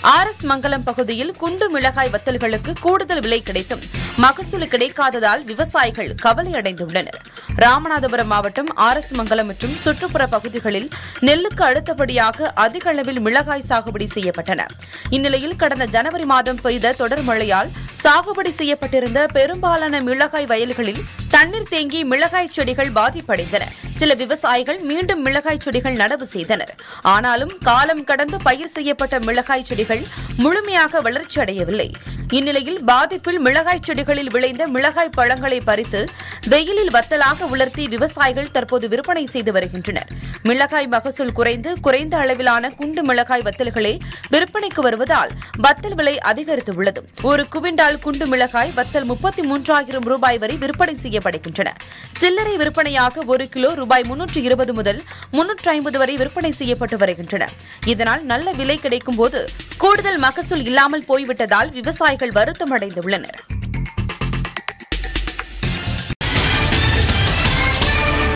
R S மங்கலம் பகுதியில் குண்டு மிளகாய் வத்தல்களுக்கு கூடுதல் விலை கிடைத்தும் மகசூல் கிடைக்காததால் விவசாயிகள் கவலையடைந்துள்ளனர் ராமநாதபுரம் மாவட்டம் ஆர் எஸ் மங்கலம் மற்றும் சுற்றுப்புற பகுதிகளில் நெல்லுக்கு அடுத்தபடியாக அதிக அளவில் மிளகாய் சாகுபடி செய்யப்பட்டன இந்நிலையில் கடந்த ஜனவரி மாதம் பெய்த தொடர் மழையால் சாகுபடி செய்யப்பட்டிருந்த பெரும்பாலான மிளகாய் வயல்களில் தண்ணீர் தேங்கி மிளகாய் செடிகள் பாதிப்படைந்தன சில விவசாயிகள் மீண்டும் மிளகாய் செடிகள் நடவு செய்தனர் ஆனாலும் காலம் கடந்து பயிர் செய்யப்பட்ட மிளகாய் செடிகள் முழுமையாக வளர்ச்சி அடையவில்லை இந்நிலையில் பாதிப்பில் மிளகாய் செடிகளில் விளைந்த மிளகாய் பழங்களை பறித்து வெயிலில் வத்தலாக உலர்த்தி விவசாயிகள் தற்போது விற்பனை செய்து வருகின்றனர் மிளகாய் மகசூல் குறைந்து குறைந்த அளவிலான குண்டு மிளகாய் வத்தல்களே விற்பனைக்கு வருவதால் வத்தல் விலை அதிகரித்துள்ளது ஒரு குவிண்டால் குண்டு மிளகாய் வத்தல் முப்பத்தி மூன்றாயிரம் ரூபாய் வரை விற்பனை செய்யப்படுகின்றன சில்லறை விற்பனையாக ஒரு கிலோ ரூபாய் முன்னூற்று இருபது முதல் முன்னூற்று ஐம்பது வரை விற்பனை செய்யப்பட்டு வருகின்றன இதனால் நல்ல விலை கிடைக்கும் போது கூடுதல் மகசூல் இல்லாமல் போய்விட்டதால் விவசாயிகள் வருத்தமடைந்துள்ளனர்